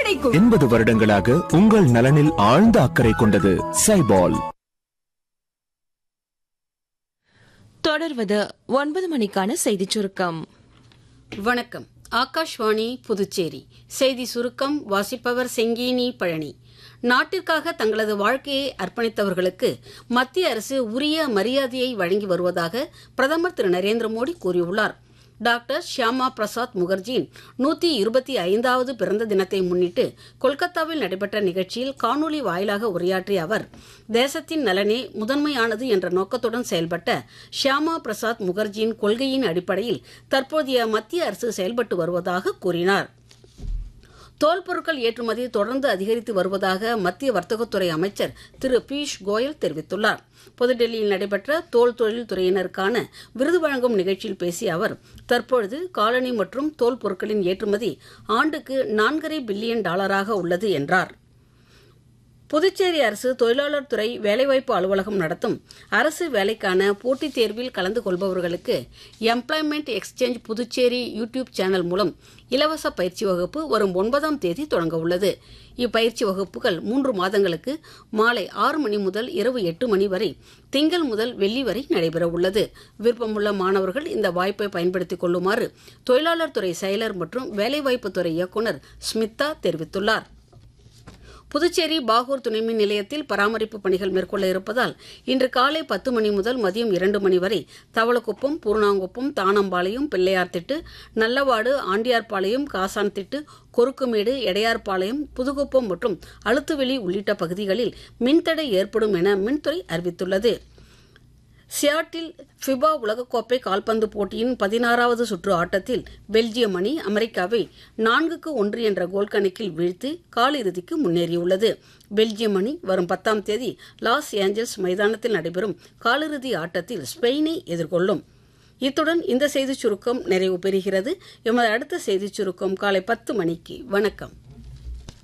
கிடைக்கும் எண்பது வருடங்களாக உங்கள் நலனில் ஆழ்ந்த அக்கறை கொண்டது சைபால் தொடர்வது ஒன்பது மணிக்கான செய்திச் சுருக்கம் வணக்கம் ஆகாஷ்வாணி புதுச்சேரி செய்தி சுருக்கம் வாசிப்பவர் செங்கீனி பழனி நாட்டிற்காக தங்களது வாழ்க்கையை அர்ப்பணித்தவர்களுக்கு மத்திய அரசு உரிய மரியாதையை வழங்கி வருவதாக பிரதமர் திரு நரேந்திர மோடி கூறியுள்ளார் டாக்டர் ஷியாமா பிரசாத் முகர்ஜியின் நூத்தி இருபத்தி ஐந்தாவது பிறந்த தினத்தை முன்னிட்டு கொல்கத்தாவில் நடைபெற்ற நிகழ்ச்சியில் காணொலி வாயிலாக உரையாற்றிய அவர் தேசத்தின் நலனே முதன்மையானது என்ற நோக்கத்துடன் செயல்பட்ட ஷியாமா பிரசாத் முகர்ஜியின் கொள்கையின் அடிப்படையில் தற்போதைய மத்திய அரசு செயல்பட்டு வருவதாக கூறினார் தோல் பொருட்கள் ஏற்றுமதி தொடர்ந்து அதிகரித்து வருவதாக மத்திய வர்த்தகத்துறை அமைச்சர் திரு பியூஷ் கோயல் தெரிவித்துள்ளார் புதுடெல்லியில் நடைபெற்ற தோல் தொழில் துறையினருக்கான விருது வழங்கும் நிகழ்ச்சியில் பேசிய அவர் தற்பொழுது காலனி மற்றும் தோல் பொருட்களின் ஏற்றுமதி ஆண்டுக்கு நான்கரை பில்லியன் டாலராக உள்ளது என்றார் புதுச்சேரி அரசு தொழிலாளர் துறை வேலைவாய்ப்பு அலுவலகம் நடத்தும் அரசு வேலைக்கான போட்டித் தேர்வில் கலந்து கொள்பவர்களுக்கு employment exchange Puducherry YouTube channel மூலம் இலவச பயிற்சி வகுப்பு வரும் ஒன்பதாம் தேதி தொடங்க உள்ளது இப்பயிற்சி வகுப்புகள் மூன்று மாதங்களுக்கு மாலை ஆறு மணி முதல் இரவு எட்டு மணி வரை திங்கள் முதல் வெள்ளி வரை நடைபெற உள்ளது விருப்பமுள்ள மாணவர்கள் இந்த வாய்ப்பை பயன்படுத்திக் கொள்ளுமாறு தொழிலாளர் துறை செயலர் மற்றும் வேலைவாய்ப்புத்துறை இயக்குநர் ஸ்மிதா தெரிவித்துள்ளார் புதுச்சேரி பாகூர் துணைமின் நிலையத்தில் பராமரிப்பு பணிகள் மேற்கொள்ள இருப்பதால் இன்று காலை பத்து மணி முதல் மதியம் இரண்டு மணி வரை தவளக்குப்பம் பூர்ணாங்குப்பம் தானம்பாளையம் பிள்ளையார்திட்டு நல்லவாடு ஆண்டியார்பாளையம் காசான்திட்டு கொருக்குமேடு எடையார்பாளையம் புதுக்குப்பம் மற்றும் அழுத்துவெளி உள்ளிட்ட பகுதிகளில் மின்தடை ஏற்படும் என மின்துறை அறிவித்துள்ளது சியாட்டில் ஃபிபா உலகக்கோப்பை கால்பந்து போட்டியின் பதினாறாவது சுற்று ஆட்டத்தில் பெல்ஜியம் அணி அமெரிக்காவை நான்குக்கு ஒன்று என்ற கோல் கணக்கில் வீழ்த்தி காலிறுதிக்கு முன்னேறியுள்ளது பெல்ஜியம் அணி வரும் பத்தாம் தேதி லாஸ் ஏஞ்சல்ஸ் மைதானத்தில் நடைபெறும் காலிறுதி ஆட்டத்தில் ஸ்பெயினை எதிர்கொள்ளும் இத்துடன் இந்த செய்திச் சுருக்கம் நிறைவு பெறுகிறது எமது அடுத்த செய்திச் சுருக்கம் காலை பத்து மணிக்கு வணக்கம்